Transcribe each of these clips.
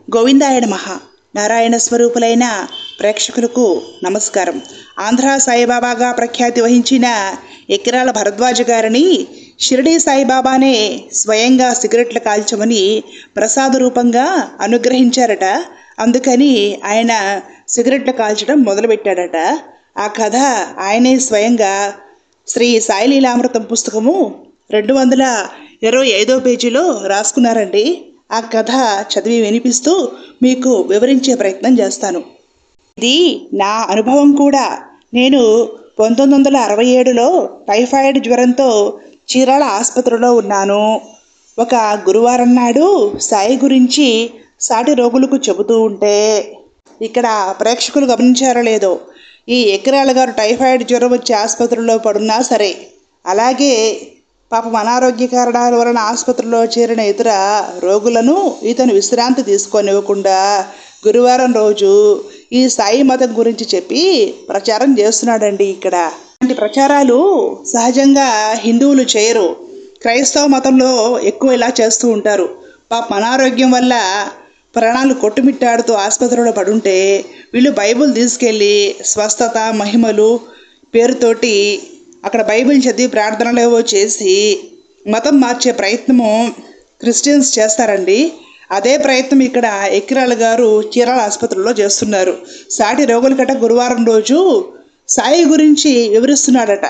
గోవిందాయన మహా నారాయణ స్వరూపులైన ప్రేక్షకులకు నమస్కారం ఆంధ్ర సాయిబాబాగా ప్రఖ్యాతి వహించిన ఎకిరాల భరద్వాజ గారిని షిరిడి సాయిబాబానే స్వయంగా సిగరెట్లు కాల్చమని ప్రసాద రూపంగా అనుగ్రహించారట అందుకని ఆయన సిగరెట్లు కాల్చడం మొదలుపెట్టాడట ఆ కథ ఆయనే స్వయంగా శ్రీ సాయిలీలామృతం పుస్తకము రెండు వందల ఇరవై ఐదో పేజీలో రాసుకున్నారండి ఆ కథ చదివి వినిపిస్తూ మీకు వివరించే ప్రయత్నం చేస్తాను ఇది నా అనుభవం కూడా నేను పంతొమ్మిది వందల అరవై ఏడులో టైఫాయిడ్ జ్వరంతో చీరాల ఆసుపత్రిలో ఉన్నాను ఒక గురువారం నాడు సాయి గురించి సాటి రోగులకు చెబుతూ ఉంటే ఇక్కడ ప్రేక్షకులు గమనించారో లేదో ఈ ఎకరాల గారు టైఫాయిడ్ జ్వరం వచ్చి ఆసుపత్రిలో పడున్నా సరే అలాగే పాపం అనారోగ్య కారణాల వలన ఆసుపత్రిలో చేరిన ఇతర రోగులను ఇతను విశ్రాంతి తీసుకొనివ్వకుండా గురువారం రోజు ఈ సాయి మతం గురించి చెప్పి ప్రచారం చేస్తున్నాడండి ఇక్కడ ఇలాంటి ప్రచారాలు సహజంగా హిందువులు చేయరు క్రైస్తవ మతంలో ఎక్కువ ఇలా చేస్తూ ఉంటారు పాపం అనారోగ్యం వల్ల ప్రాణాలు కొట్టుమిట్టాడుతూ ఆసుపత్రిలో పడుంటే వీళ్ళు బైబుల్ తీసుకెళ్ళి స్వస్థత మహిమలు పేరుతోటి అక్కడ బైబిల్ చదివి ప్రార్థనలు ఏవో చేసి మతం మార్చే ప్రయత్నము క్రిస్టియన్స్ చేస్తారండి అదే ప్రయత్నం ఇక్కడ ఎక్కిరాల గారు చీరాల ఆసుపత్రిలో చేస్తున్నారు సాటి రోగుల కట గురువారం రోజు సాయి గురించి వివరిస్తున్నాడట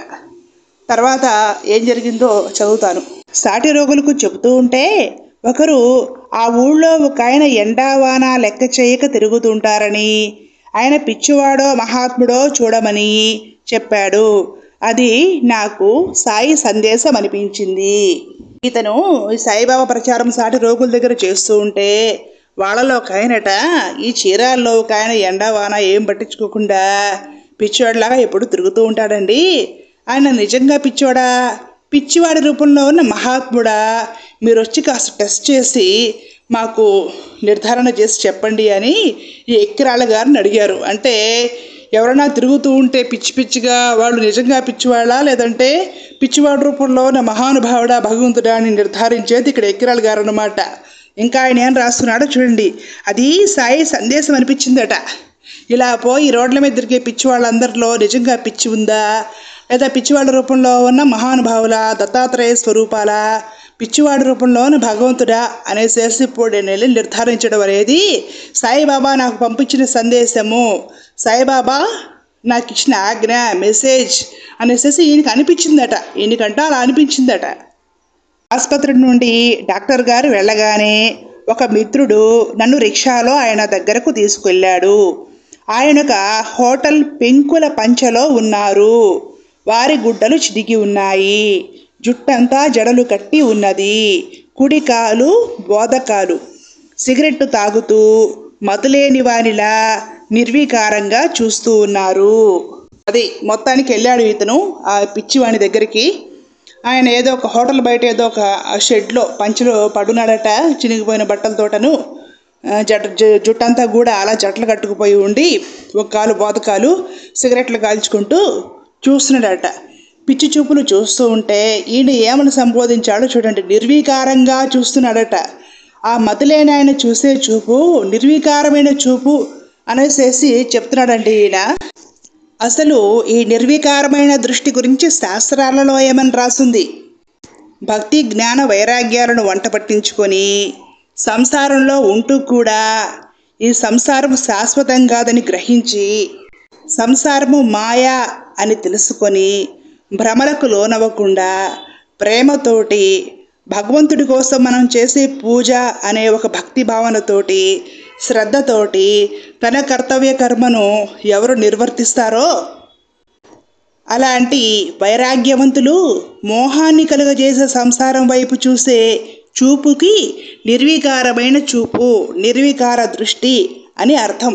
తర్వాత ఏం జరిగిందో చదువుతాను సాటి రోగులకు చెబుతూ ఉంటే ఒకరు ఆ ఊళ్ళో ఒక ఆయన ఎండావాన లెక్క చేయక తిరుగుతుంటారని ఆయన పిచ్చివాడో మహాత్ముడో చూడమని చెప్పాడు అది నాకు సాయి సందేశం అనిపించింది ఇతను ఈ సాయిబాబా ప్రచారం సాటి రోగుల దగ్గర చేస్తూ ఉంటే వాళ్ళలో ఒక ఆయనట ఈ చీరాల్లో ఒక ఆయన ఎండావాన ఏం పట్టించుకోకుండా పిచ్చివాడిలాగా ఎప్పుడు తిరుగుతూ ఉంటాడండి ఆయన నిజంగా పిచ్చివాడా పిచ్చివాడి రూపంలో ఉన్న మహాత్ముడా మీరు వచ్చి కాస్త టెస్ట్ చేసి మాకు నిర్ధారణ చేసి చెప్పండి అని ఈ ఎక్కిరాళ్ళ గారిని అడిగారు అంటే ఎవరైనా తిరుగుతూ ఉంటే పిచ్చి పిచ్చిగా వాళ్ళు నిజంగా పిచ్చివాళ్ళా లేదంటే పిచ్చివాడి రూపంలో ఉన్న మహానుభావుడా భగవంతుడా అని నిర్ధారించేది ఇక్కడ ఎక్కిరాళ్ళ గారు అన్నమాట ఇంకా ఆయన ఏం రాస్తున్నాడో చూడండి అది సాయి సందేశం అనిపించిందట ఇలా పోయి రోడ్ల మీద తిరిగే పిచ్చి వాళ్ళందరిలో నిజంగా పిచ్చి ఉందా లేదా పిచ్చివాళ్ళ రూపంలో ఉన్న మహానుభావుల దత్తాత్రేయ స్వరూపాల పిచ్చివాడి రూపంలో ఉన్న భగవంతుడా అనేసేసి ఇప్పుడు నేను వెళ్ళి నిర్ధారించడం అనేది సాయిబాబా నాకు పంపించిన సందేశము సాయిబాబా నాకు ఇచ్చిన ఆజ్ఞ మెసేజ్ అనేసి ఈయనకి అనిపించిందట ఈయనకంట అలా అనిపించిందట ఆసుపత్రి నుండి డాక్టర్ గారు వెళ్ళగానే ఒక మిత్రుడు నన్ను రిక్షాలో ఆయన దగ్గరకు తీసుకెళ్ళాడు ఆయన ఒక హోటల్ పెంకుల పంచలో ఉన్నారు వారి గుడ్డలు చిదిగి ఉన్నాయి జుట్టంతా జడలు కట్టి ఉన్నది కుడి కాలు బోధకాలు సిగరెట్టు తాగుతూ మతులేని వానిలా నిర్వీకారంగా చూస్తూ ఉన్నారు అది మొత్తానికి వెళ్ళాడు ఇతను ఆ పిచ్చివాని దగ్గరికి ఆయన ఏదో ఒక హోటల్ బయట ఏదో ఒక షెడ్లో పంచలో పడున్నాడట చినిగిపోయిన బట్టలతోటను ఆ, జట జు- జుట్టంతా కూడా అలా జట్లు కట్టుకుపోయి ఉండి ఒక కాలు బోతకాలు సిగరెట్లు కాల్చుకుంటూ చూస్తున్నాడట పిచ్చి చూపులు చూస్తూ ఉంటే ఈయన ఏమని సంబోధించాడో చూడండి నిర్వీకారంగా చూస్తున్నాడట ఆ మతిలేని ఆయన చూసే చూపు నిర్వీకారమైన చూపు అనేసేసి చెప్తున్నాడండి ఈయన అసలు ఈ నిర్వికారమైన దృష్టి గురించి శాస్త్రాలలో ఏమని రాసుంది భక్తి జ్ఞాన వైరాగ్యాలను వంట పట్టించుకొని సంసారంలో ఉంటూ కూడా ఈ సంసారం శాశ్వతం కాదని గ్రహించి సంసారము మాయా అని తెలుసుకొని భ్రమలకు లోనవ్వకుండా ప్రేమతోటి భగవంతుడి కోసం మనం చేసే పూజ అనే ఒక భక్తి భావనతోటి శ్రద్ధతోటి తన కర్తవ్య కర్మను ఎవరు నిర్వర్తిస్తారో అలాంటి వైరాగ్యవంతులు మోహాన్ని కలుగజేసే సంసారం వైపు చూసే చూపుకి నిర్వికారమైన చూపు నిర్వికార దృష్టి అని అర్థం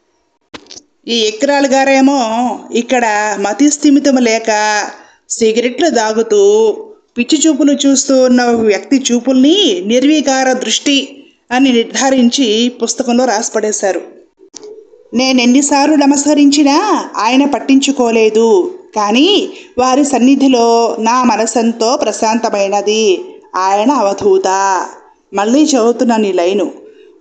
ఈ ఎక్రాల్ గారేమో ఇక్కడ మతి స్థిమితం లేక సిగరెట్లు దాగుతూ పిచ్చి చూపులు చూస్తూ ఉన్న వ్యక్తి చూపుల్ని నిర్వికార దృష్టి అని నిర్ధారించి పుస్తకంలో రాసిపడేశారు నేను ఎన్నిసార్లు నమస్కరించినా ఆయన పట్టించుకోలేదు కానీ వారి సన్నిధిలో నా మనసంతో ప్రశాంతమైనది ఆయన అవధూత మళ్ళీ చదువుతున్నాను ఈ లైను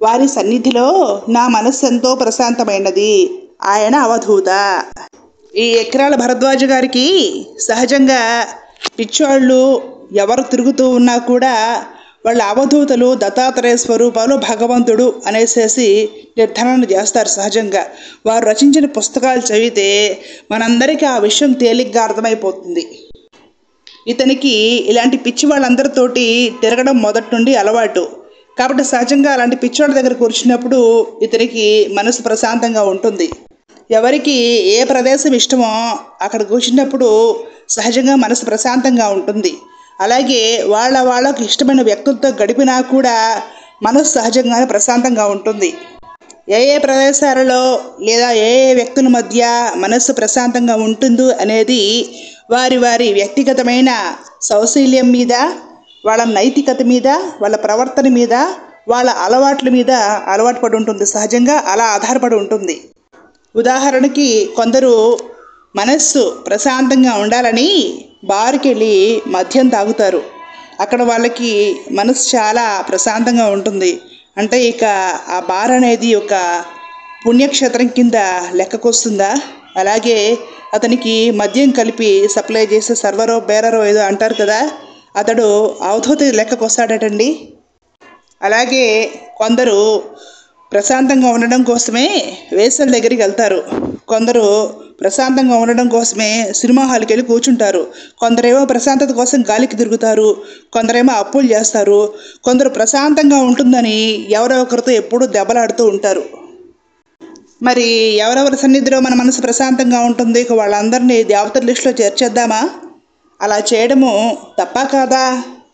వారి సన్నిధిలో నా మనస్సు ఎంతో ప్రశాంతమైనది ఆయన అవధూత ఈ ఎకరాల భరద్వాజ గారికి సహజంగా పిచ్చోళ్ళు ఎవరు తిరుగుతూ ఉన్నా కూడా వాళ్ళ అవధూతలు దత్తాత్రేయ స్వరూపాలు భగవంతుడు అనేసేసి నిర్ధారణ చేస్తారు సహజంగా వారు రచించిన పుస్తకాలు చదివితే మనందరికీ ఆ విషయం తేలిగ్గా అర్థమైపోతుంది ఇతనికి ఇలాంటి పిచ్చి వాళ్ళందరితోటి తిరగడం మొదటి నుండి అలవాటు కాబట్టి సహజంగా అలాంటి పిచ్చోళ్ళ దగ్గర కూర్చున్నప్పుడు ఇతనికి మనసు ప్రశాంతంగా ఉంటుంది ఎవరికి ఏ ప్రదేశం ఇష్టమో అక్కడ కూర్చున్నప్పుడు సహజంగా మనసు ప్రశాంతంగా ఉంటుంది అలాగే వాళ్ళ వాళ్ళకు ఇష్టమైన వ్యక్తులతో గడిపినా కూడా మనసు సహజంగానే ప్రశాంతంగా ఉంటుంది ఏ ఏ ప్రదేశాలలో లేదా ఏ ఏ వ్యక్తుల మధ్య మనస్సు ప్రశాంతంగా ఉంటుందో అనేది వారి వారి వ్యక్తిగతమైన సౌశీల్యం మీద వాళ్ళ నైతికత మీద వాళ్ళ ప్రవర్తన మీద వాళ్ళ అలవాట్ల మీద అలవాటు పడి ఉంటుంది సహజంగా అలా ఆధారపడి ఉంటుంది ఉదాహరణకి కొందరు మనస్సు ప్రశాంతంగా ఉండాలని బార్కి వెళ్ళి మద్యం తాగుతారు అక్కడ వాళ్ళకి మనసు చాలా ప్రశాంతంగా ఉంటుంది అంటే ఇక ఆ బార్ అనేది ఒక పుణ్యక్షేత్రం కింద లెక్కకొస్తుందా అలాగే అతనికి మద్యం కలిపి సప్లై చేసే సర్వరో బేరరో ఏదో అంటారు కదా అతడు అవధూత లెక్కకు వస్తాడటండి అలాగే కొందరు ప్రశాంతంగా ఉండడం కోసమే వేసల దగ్గరికి వెళ్తారు కొందరు ప్రశాంతంగా ఉండడం కోసమే సినిమా హాల్కి వెళ్ళి కూర్చుంటారు కొందరేమో ప్రశాంతత కోసం గాలికి తిరుగుతారు కొందరేమో అప్పులు చేస్తారు కొందరు ప్రశాంతంగా ఉంటుందని ఎవరో ఒకరితో ఎప్పుడూ దెబ్బలాడుతూ ఉంటారు మరి ఎవరెవరి సన్నిధిలో మన మనసు ప్రశాంతంగా ఉంటుంది ఇక వాళ్ళందరినీ దేవతల లిస్టులో చేర్చేద్దామా అలా చేయడము తప్ప కాదా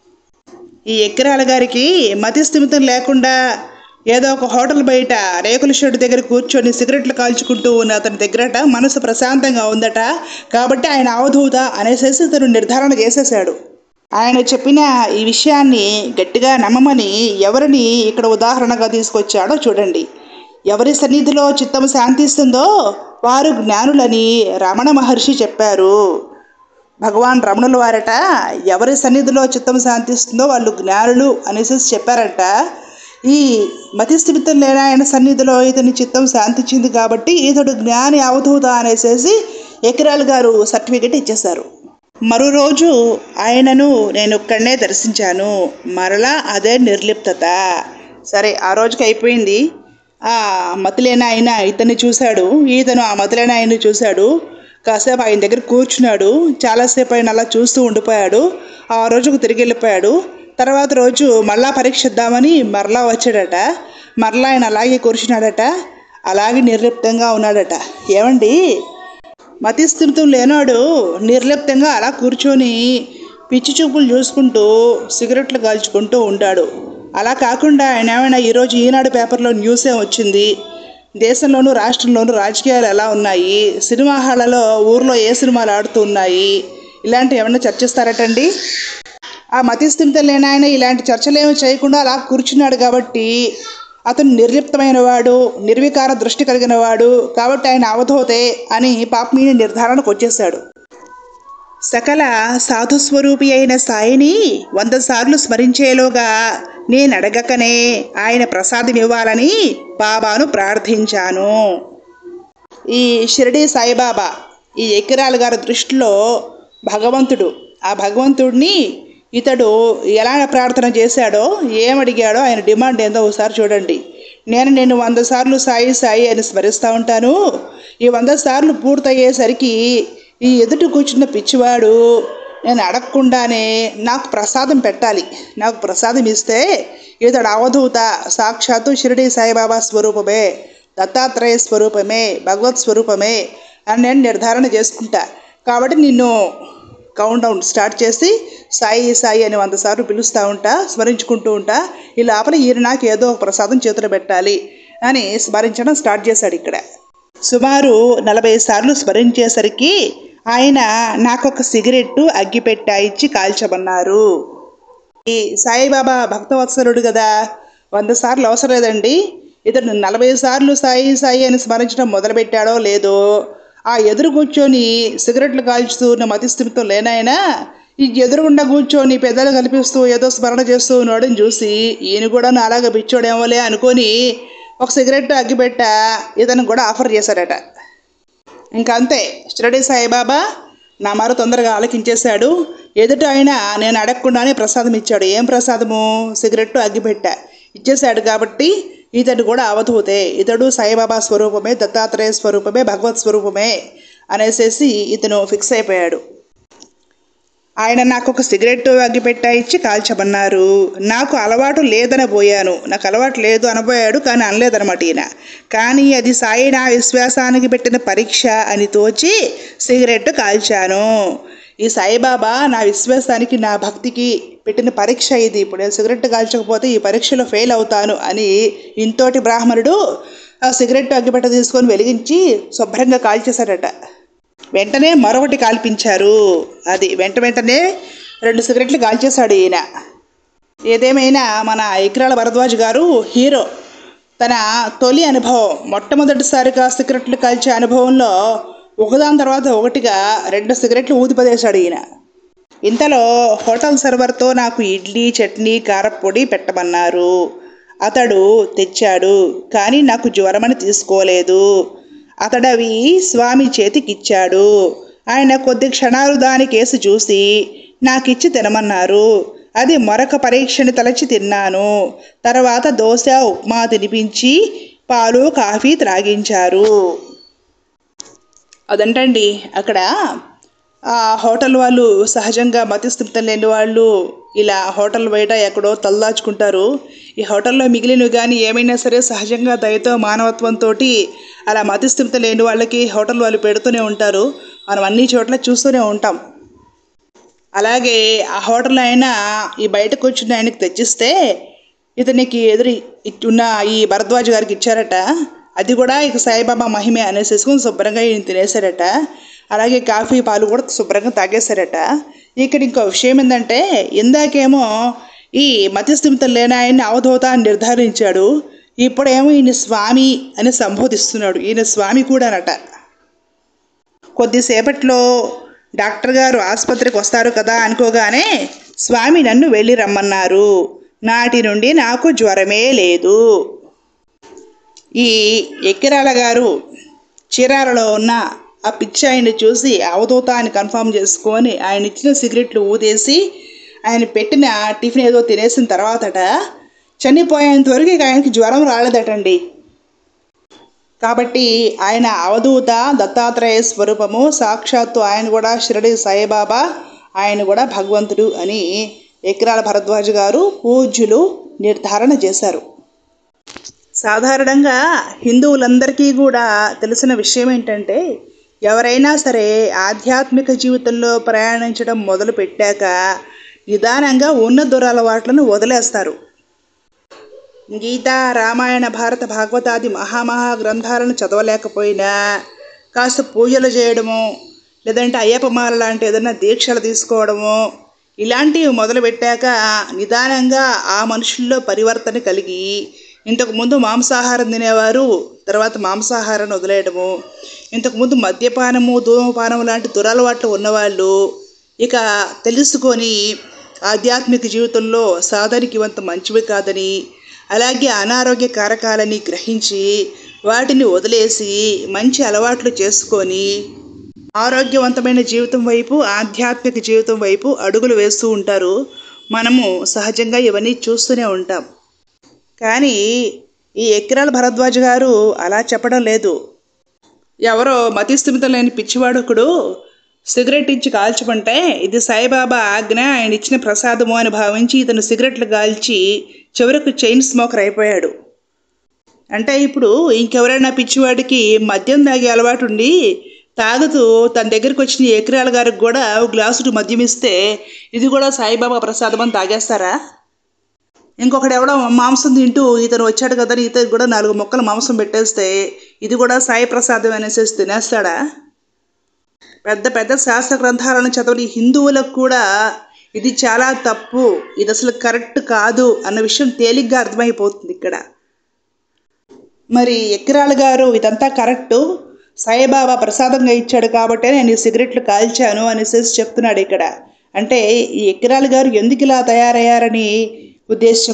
ఈ ఎక్కిరాల గారికి మతి స్థిమితం లేకుండా ఏదో ఒక హోటల్ బయట రేకుల షెడ్ దగ్గర కూర్చొని సిగరెట్లు కాల్చుకుంటూ ఉన్న అతని దగ్గరట మనసు ప్రశాంతంగా ఉందట కాబట్టి ఆయన అవధూత అనేసేసి ఇతను నిర్ధారణ చేసేశాడు ఆయన చెప్పిన ఈ విషయాన్ని గట్టిగా నమ్మమని ఎవరిని ఇక్కడ ఉదాహరణగా తీసుకొచ్చాడో చూడండి ఎవరి సన్నిధిలో చిత్తం శాంతిస్తుందో వారు జ్ఞానులని రమణ మహర్షి చెప్పారు భగవాన్ రమణుల వారట ఎవరి సన్నిధిలో చిత్తం శాంతిస్తుందో వాళ్ళు జ్ఞానులు అనేసి చెప్పారట ఈ మతి స్థిమితం లేని ఆయన సన్నిధిలో ఇతని చిత్తం శాంతించింది కాబట్టి ఇతడు జ్ఞాని అవధూత అనేసేసి ఎకిరాల్ గారు సర్టిఫికెట్ ఇచ్చేశారు మరో రోజు ఆయనను నేను ఒక్కడనే దర్శించాను మరలా అదే నిర్లిప్తత సరే ఆ రోజుకి అయిపోయింది ఆ మతిలేని ఆయన ఇతన్ని చూశాడు ఈతను ఆ మతిలేని ఆయన్ని చూశాడు కాసేపు ఆయన దగ్గర కూర్చున్నాడు చాలాసేపు ఆయన అలా చూస్తూ ఉండిపోయాడు ఆ రోజుకు తిరిగి వెళ్ళిపోయాడు తర్వాత రోజు మళ్ళా పరీక్ష ఇద్దామని మరలా వచ్చాడట మరలా ఆయన అలాగే కూర్చున్నాడట అలాగే నిర్లిప్తంగా ఉన్నాడట ఏమండి మతిస్థిమితం లేనాడు నిర్లిప్తంగా అలా కూర్చొని పిచ్చి చూపులు చూసుకుంటూ సిగరెట్లు కాల్చుకుంటూ ఉంటాడు అలా కాకుండా ఆయన ఏమైనా ఈరోజు ఈనాడు పేపర్లో న్యూస్ ఏం వచ్చింది దేశంలోనూ రాష్ట్రంలోనూ రాజకీయాలు ఎలా ఉన్నాయి సినిమా హాళ్లలో ఊర్లో ఏ సినిమాలు ఆడుతూ ఉన్నాయి ఇలాంటివి ఏమైనా చర్చిస్తారటండి ఆ మతిస్థిమితం లేని ఆయన ఇలాంటి చర్చలేమి చేయకుండా అలా కూర్చున్నాడు కాబట్టి అతను నిర్లిప్తమైన వాడు నిర్వికార దృష్టి కలిగిన వాడు కాబట్టి ఆయన అవధూతే అని పాపమీని నిర్ధారణకు వచ్చేశాడు సకల సాధుస్వరూపి అయిన సాయిని వంద సార్లు స్మరించేలోగా నేను అడగకనే ఆయన ప్రసాదం ఇవ్వాలని బాబాను ప్రార్థించాను ఈ షిరిడి సాయిబాబా ఈ ఎకిరాల్ గారి దృష్టిలో భగవంతుడు ఆ భగవంతుడిని ఇతడు ఎలా ప్రార్థన చేశాడో ఏమడిగాడో ఆయన డిమాండ్ ఏందో ఒకసారి చూడండి నేను నేను వంద సార్లు సాయి సాయి అని స్మరిస్తూ ఉంటాను ఈ వంద సార్లు పూర్తయ్యేసరికి ఈ ఎదుటి కూర్చున్న పిచ్చివాడు నేను అడగకుండానే నాకు ప్రసాదం పెట్టాలి నాకు ప్రసాదం ఇస్తే ఇతడు అవధూత సాక్షాత్తు షిరిడి సాయిబాబా స్వరూపమే దత్తాత్రేయ స్వరూపమే భగవత్ స్వరూపమే అని నేను నిర్ధారణ చేసుకుంటా కాబట్టి నిన్ను కౌంట్ డౌన్ స్టార్ట్ చేసి సాయి సాయి అని వంద సార్లు పిలుస్తూ ఉంటా స్మరించుకుంటూ ఉంటా ఈ లోపల ఈయన నాకు ఏదో ఒక ప్రసాదం చేతులు పెట్టాలి అని స్మరించడం స్టార్ట్ చేశాడు ఇక్కడ సుమారు నలభై సార్లు స్మరించేసరికి ఆయన నాకు ఒక సిగరెట్టు అగ్గిపెట్ట ఇచ్చి కాల్చమన్నారు ఈ సాయిబాబా భక్తవత్సలుడు కదా వంద సార్లు అవసరం లేదండి ఇతను నలభై సార్లు సాయి సాయి అని స్మరించడం మొదలుపెట్టాడో లేదో ఆ ఎదురు కూర్చొని సిగరెట్లు కాల్చుతూ ఉన్న మతిస్థిమితం లేనాయనా ఈ ఎదురుగుండా కూర్చొని పెద్దలు కల్పిస్తూ ఏదో స్మరణ చేస్తూ ఉన్నాడని చూసి ఈయన కూడా నాలాగా పిచ్చోడేమోలే అనుకొని ఒక సిగరెట్ అగ్గిపెట్ట ఇతను కూడా ఆఫర్ చేశాడట ఇంకా అంతే షిరడి సాయిబాబా నా మారు తొందరగా ఆలకించేశాడు ఎదుట ఆయన నేను అడగకుండానే ప్రసాదం ఇచ్చాడు ఏం ప్రసాదము సిగరెట్ అగ్గిపెట్ట ఇచ్చేశాడు కాబట్టి ఇతడు కూడా అవధూతే ఇతడు సాయిబాబా స్వరూపమే దత్తాత్రేయ స్వరూపమే భగవత్ స్వరూపమే అనేసేసి ఇతను ఫిక్స్ అయిపోయాడు ఆయన నాకు ఒక సిగరెట్ అగ్గిపెట్ట ఇచ్చి కాల్చమన్నారు నాకు అలవాటు లేదని పోయాను నాకు అలవాటు లేదు అనబోయాడు కానీ అనలేదనమాట ఈయన కానీ అది సాయి నా విశ్వాసానికి పెట్టిన పరీక్ష అని తోచి సిగరెట్ కాల్చాను ఈ సాయిబాబా నా విశ్వాసానికి నా భక్తికి పెట్టిన పరీక్ష ఇది ఇప్పుడు నేను సిగరెట్ కాల్చకపోతే ఈ పరీక్షలో ఫెయిల్ అవుతాను అని ఇంతోటి బ్రాహ్మణుడు ఆ సిగరెట్ అగ్గిపెట్ట తీసుకొని వెలిగించి శుభ్రంగా కాల్చేశాడట వెంటనే మరొకటి కాల్పించారు అది వెంట వెంటనే రెండు సిగరెట్లు కాల్చేశాడు ఈయన ఏదేమైనా మన ఇక్రాల భరద్వాజ్ గారు హీరో తన తొలి అనుభవం మొట్టమొదటిసారిగా సిగరెట్లు కాల్చే అనుభవంలో ఒకదాని తర్వాత ఒకటిగా రెండు సిగరెట్లు ఊదిపదేశాడు ఈయన ఇంతలో హోటల్ సర్వర్తో నాకు ఇడ్లీ చట్నీ కారప్పొడి పెట్టమన్నారు అతడు తెచ్చాడు కానీ నాకు జ్వరమని తీసుకోలేదు అతడవి స్వామి చేతికిచ్చాడు ఆయన కొద్ది క్షణాలు దాని కేసు చూసి నాకిచ్చి తినమన్నారు అది మరొక పరీక్షని తలచి తిన్నాను తర్వాత దోశ ఉప్మా తినిపించి పాలు కాఫీ త్రాగించారు అదంటండి అక్కడ ఆ హోటల్ వాళ్ళు సహజంగా మతిస్థిమితం లేని వాళ్ళు ఇలా హోటల్ బయట ఎక్కడో తలదాచుకుంటారు ఈ హోటల్లో మిగిలినవి కానీ ఏమైనా సరే సహజంగా దయతో మానవత్వంతో అలా మతిస్థిమితం లేని వాళ్ళకి హోటల్ వాళ్ళు పెడుతూనే ఉంటారు మనం అన్ని చోట్ల చూస్తూనే ఉంటాం అలాగే ఆ హోటల్ అయినా ఈ బయటకు వచ్చిన ఆయనకి తెచ్చిస్తే ఇతనికి ఎదురు ఇ- ఉన్న ఈ భరద్వాజ్ గారికి ఇచ్చారట అది కూడా ఇక సాయిబాబా మహిమే అనేసేసుకుని శుభ్రంగా ఈయన తినేశారట అలాగే కాఫీ పాలు కూడా శుభ్రంగా తాగేశారట ఇక్కడ ఇంకో విషయం ఏంటంటే ఇందాకేమో ఈ మతిస్థిమితం లేని ఆయన్ని అవధూత అని నిర్ధారించాడు ఇప్పుడేమో ఈయన స్వామి అని సంబోధిస్తున్నాడు ఈయన స్వామి కూడానట కొద్దిసేపట్లో డాక్టర్ గారు ఆసుపత్రికి వస్తారు కదా అనుకోగానే స్వామి నన్ను వెళ్ళి రమ్మన్నారు నాటి నుండి నాకు జ్వరమే లేదు ఈ ఎక్కిరాల గారు చీరాలలో ఉన్న ఆ పిచ్చి ఆయన్ని చూసి అవధూత అని కన్ఫర్మ్ చేసుకొని ఆయన ఇచ్చిన సిగరెట్లు ఊదేసి ఆయన పెట్టిన టిఫిన్ ఏదో తినేసిన తర్వాతట చనిపోయేంత వరకు ఇక ఆయనకి జ్వరం రాలేదటండి కాబట్టి ఆయన అవధూత దత్తాత్రేయ స్వరూపము సాక్షాత్తు ఆయన కూడా షిరడి సాయిబాబా ఆయన కూడా భగవంతుడు అని ఎకిరాల భరద్వాజ్ గారు పూజ్యులు నిర్ధారణ చేశారు సాధారణంగా హిందువులందరికీ కూడా తెలిసిన విషయం ఏంటంటే ఎవరైనా సరే ఆధ్యాత్మిక జీవితంలో ప్రయాణించడం మొదలు పెట్టాక నిదానంగా ఉన్న దురలవాట్లను వదిలేస్తారు గీత రామాయణ భారత భాగవతాది మహామహా గ్రంథాలను చదవలేకపోయినా కాస్త పూజలు చేయడము లేదంటే అయ్యప్పమాల లాంటి ఏదైనా దీక్షలు తీసుకోవడము ఇలాంటివి మొదలుపెట్టాక నిదానంగా ఆ మనుషుల్లో పరివర్తన కలిగి ఇంతకుముందు మాంసాహారం తినేవారు తర్వాత మాంసాహారాన్ని వదిలేయడము ఇంతకుముందు మద్యపానము ధూమపానము లాంటి దురలవాట్లు ఉన్నవాళ్ళు ఇక తెలుసుకొని ఆధ్యాత్మిక జీవితంలో సాధనకి వంత మంచివి కాదని అలాగే అనారోగ్య కారకాలని గ్రహించి వాటిని వదిలేసి మంచి అలవాట్లు చేసుకొని ఆరోగ్యవంతమైన జీవితం వైపు ఆధ్యాత్మిక జీవితం వైపు అడుగులు వేస్తూ ఉంటారు మనము సహజంగా ఇవన్నీ చూస్తూనే ఉంటాం కానీ ఈ ఎక్కిరాల భరద్వాజ్ గారు అలా చెప్పడం లేదు ఎవరో మతిస్థిమితం లేని పిచ్చివాడొకడు సిగరెట్ ఇచ్చి కాల్చమంటే ఇది సాయిబాబా ఆజ్ఞ ఆయన ఇచ్చిన ప్రసాదము అని భావించి ఇతను సిగరెట్లు కాల్చి చివరకు చైన్ స్మోకర్ అయిపోయాడు అంటే ఇప్పుడు ఇంకెవరైనా పిచ్చివాడికి మద్యం తాగే అలవాటు ఉండి తాగుతూ తన దగ్గరికి వచ్చిన ఎకరాల గారికి కూడా ఒక గ్లాసుడు మద్యం ఇస్తే ఇది కూడా సాయిబాబా ప్రసాదం అని తాగేస్తారా ఇంకొకడు ఎవడో మాంసం తింటూ ఇతను వచ్చాడు కదా అని ఇతను కూడా నాలుగు ముక్కలు మాంసం పెట్టేస్తే ఇది కూడా సాయి ప్రసాదం అనేసి తినేస్తాడా పెద్ద పెద్ద శాస్త్ర గ్రంథాలను చదవని హిందువులకు కూడా ఇది చాలా తప్పు ఇది అసలు కరెక్ట్ కాదు అన్న విషయం తేలిగ్గా అర్థమైపోతుంది ఇక్కడ మరి ఎక్కిరాల గారు ఇదంతా కరెక్టు సాయిబాబా ప్రసాదంగా ఇచ్చాడు కాబట్టి నేను ఈ సిగరెట్లు కాల్చాను అనేసి చెప్తున్నాడు ఇక్కడ అంటే ఈ ఎక్కిరాల గారు ఎందుకు ఇలా తయారయ్యారని ఉద్దేశం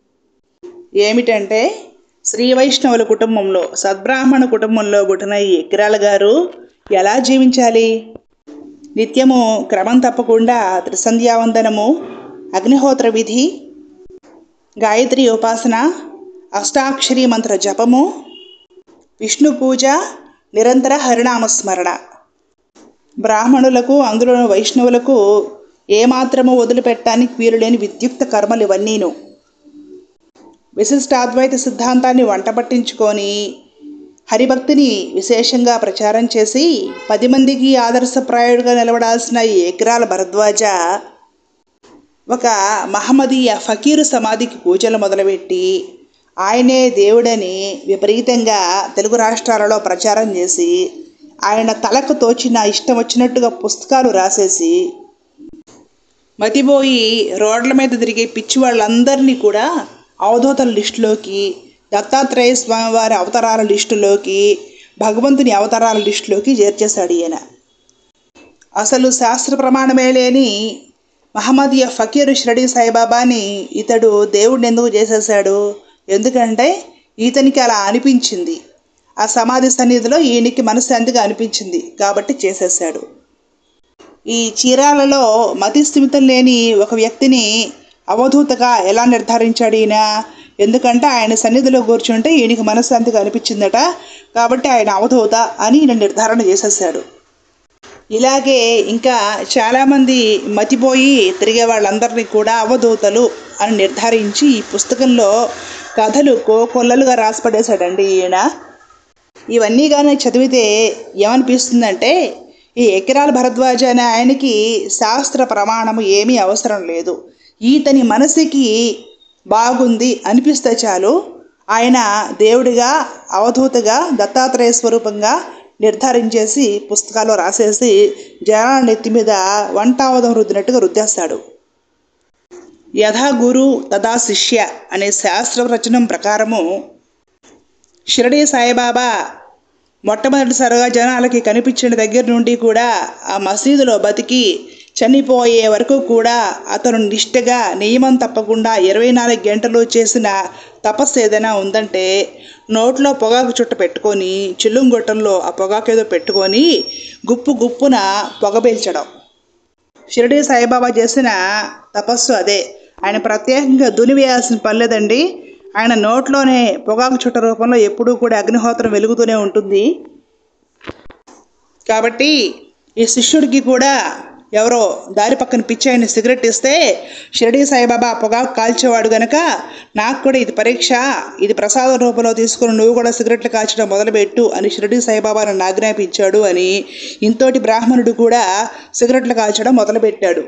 ఏమిటంటే శ్రీ వైష్ణవుల కుటుంబంలో సద్బ్రాహ్మణ కుటుంబంలో పుట్టిన ఈ ఎక్కిరాల గారు ఎలా జీవించాలి నిత్యము క్రమం తప్పకుండా త్రిసంధ్యావందనము అగ్నిహోత్ర విధి గాయత్రి ఉపాసన అష్టాక్షరి మంత్ర జపము విష్ణు పూజ నిరంతర హరినామస్మరణ బ్రాహ్మణులకు అందులో వైష్ణవులకు ఏమాత్రము వదిలిపెట్టడానికి వీలులేని విద్యుక్త కర్మలు ఇవన్నీను విశిష్టాద్వైత సిద్ధాంతాన్ని వంటపట్టించుకొని హరిభక్తిని విశేషంగా ప్రచారం చేసి పది మందికి ఆదర్శప్రాయుడుగా నిలబడాల్సిన ఈ ఎకరాల భరద్వాజ ఒక మహమ్మదీయ ఫకీరు సమాధికి పూజలు మొదలుపెట్టి ఆయనే దేవుడని విపరీతంగా తెలుగు రాష్ట్రాలలో ప్రచారం చేసి ఆయన తలకు తోచిన ఇష్టం వచ్చినట్టుగా పుస్తకాలు రాసేసి మతిపోయి రోడ్ల మీద తిరిగే పిచ్చి వాళ్ళందరినీ కూడా అవధూతల లిస్టులోకి దత్తాత్రేయ స్వామి వారి అవతారాల లిస్టులోకి భగవంతుని అవతారాల లిస్టులోకి చేర్చేశాడు ఈయన అసలు శాస్త్ర ప్రమాణమే లేని మహమ్మదీయ ఫకీరు షిరడి సాయిబాబాని ఇతడు దేవుడిని ఎందుకు చేసేసాడు ఎందుకంటే ఇతనికి అలా అనిపించింది ఆ సమాధి సన్నిధిలో ఈయనకి మనశ్శాంతిగా అనిపించింది కాబట్టి చేసేసాడు ఈ చీరాలలో మతి స్థిమితం లేని ఒక వ్యక్తిని అవధూతగా ఎలా నిర్ధారించాడు ఈయన ఎందుకంటే ఆయన సన్నిధిలో కూర్చుంటే ఈయనకి మనశ్శాంతిగా అనిపించిందట కాబట్టి ఆయన అవధూత అని ఈయన నిర్ధారణ చేసేసాడు ఇలాగే ఇంకా చాలామంది మతిపోయి తిరిగే వాళ్ళందరినీ కూడా అవధూతలు అని నిర్ధారించి ఈ పుస్తకంలో కథలు కోకొల్లలుగా రాసిపడేశాడండి ఈయన ఇవన్నీ కానీ చదివితే ఏమనిపిస్తుందంటే ఈ ఎకిరాల భరద్వాజ అనే ఆయనకి శాస్త్ర ప్రమాణము ఏమీ అవసరం లేదు ఈతని మనసుకి బాగుంది అనిపిస్తే చాలు ఆయన దేవుడిగా అవధూతగా దత్తాత్రేయ స్వరూపంగా నిర్ధారించేసి పుస్తకాలు రాసేసి జనాల నెత్తి మీద వంటావదం రుద్దినట్టుగా రుద్దేస్తాడు యథా గురు తదా శిష్య అనే శాస్త్ర రచనం ప్రకారము షిరడీ సాయిబాబా మొట్టమొదటిసారిగా జనాలకి కనిపించిన దగ్గర నుండి కూడా ఆ మసీదులో బతికి చనిపోయే వరకు కూడా అతను నిష్ఠగా నియమం తప్పకుండా ఇరవై నాలుగు గంటలు చేసిన తపస్సు ఏదైనా ఉందంటే నోట్లో పొగాకు చుట్ట పెట్టుకొని చిల్లుంగొట్టంలో ఆ పొగాకు ఏదో పెట్టుకొని గుప్పు గుప్పున పొగ పీల్చడం షిరడీ సాయిబాబా చేసిన తపస్సు అదే ఆయన ప్రత్యేకంగా దునివేయాల్సిన పని లేదండి ఆయన నోట్లోనే పొగాకు చుట్ట రూపంలో ఎప్పుడూ కూడా అగ్నిహోత్రం వెలుగుతూనే ఉంటుంది కాబట్టి ఈ శిష్యుడికి కూడా ఎవరో దారి పక్కన పిచ్చి ఆయన సిగరెట్ ఇస్తే షిరడీ సాయిబాబా పొగాకు కాల్చేవాడు గనక నాకు కూడా ఇది పరీక్ష ఇది ప్రసాద రూపంలో తీసుకుని నువ్వు కూడా సిగరెట్లు కాల్చడం మొదలుపెట్టు అని షిరడీ సాయిబాబా నన్ను ఆజ్ఞాపించాడు అని ఇంతోటి బ్రాహ్మణుడు కూడా సిగరెట్లు కాల్చడం మొదలుపెట్టాడు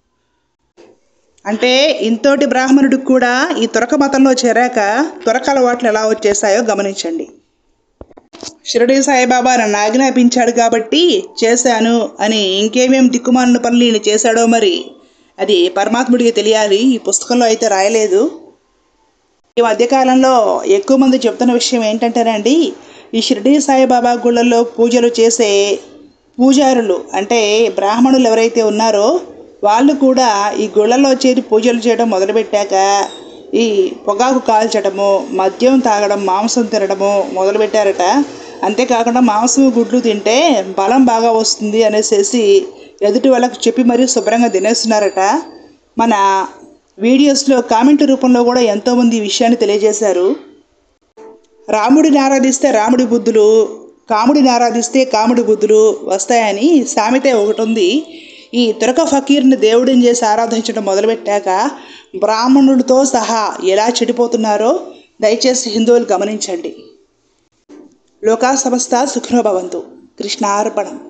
అంటే ఇంతోటి బ్రాహ్మణుడికి కూడా ఈ తురక మతంలో చేరాక తురక అలవాట్లు ఎలా వచ్చేసాయో గమనించండి షిరడీ సాయిబాబా నన్ను ఆజ్ఞాపించాడు కాబట్టి చేశాను అని ఇంకేమేం దిక్కుమాలిన పనులు ఈయన చేశాడో మరి అది పరమాత్ముడికి తెలియాలి ఈ పుస్తకంలో అయితే రాయలేదు ఈ మధ్యకాలంలో ఎక్కువ మంది చెప్తున్న విషయం ఏంటంటేనండి ఈ షిరిడీ సాయిబాబా గుళ్ళల్లో పూజలు చేసే పూజారులు అంటే బ్రాహ్మణులు ఎవరైతే ఉన్నారో వాళ్ళు కూడా ఈ గుళ్ళలో చేరి పూజలు చేయడం మొదలుపెట్టాక ఈ పొగాకు కాల్చడము మద్యం తాగడం మాంసం తినడము మొదలుపెట్టారట అంతేకాకుండా మాంసం గుడ్లు తింటే బలం బాగా వస్తుంది అనేసి ఎదుటి వాళ్ళకు చెప్పి మరీ శుభ్రంగా తినేస్తున్నారట మన వీడియోస్లో కామెంట్ రూపంలో కూడా ఎంతోమంది ఈ విషయాన్ని తెలియజేశారు రాముడిని ఆరాధిస్తే రాముడి బుద్ధులు కాముడిని ఆరాధిస్తే కాముడి బుద్ధులు వస్తాయని సామెత ఒకటి ఉంది ఈ తురక ఫకీర్ని దేవుడిని చేసి ఆరాధించడం మొదలుపెట్టాక బ్రాహ్మణుడితో సహా ఎలా చెడిపోతున్నారో దయచేసి హిందువులు గమనించండి లోకా సమస్త సుఖినో భవంతు కృష్ణార్పణం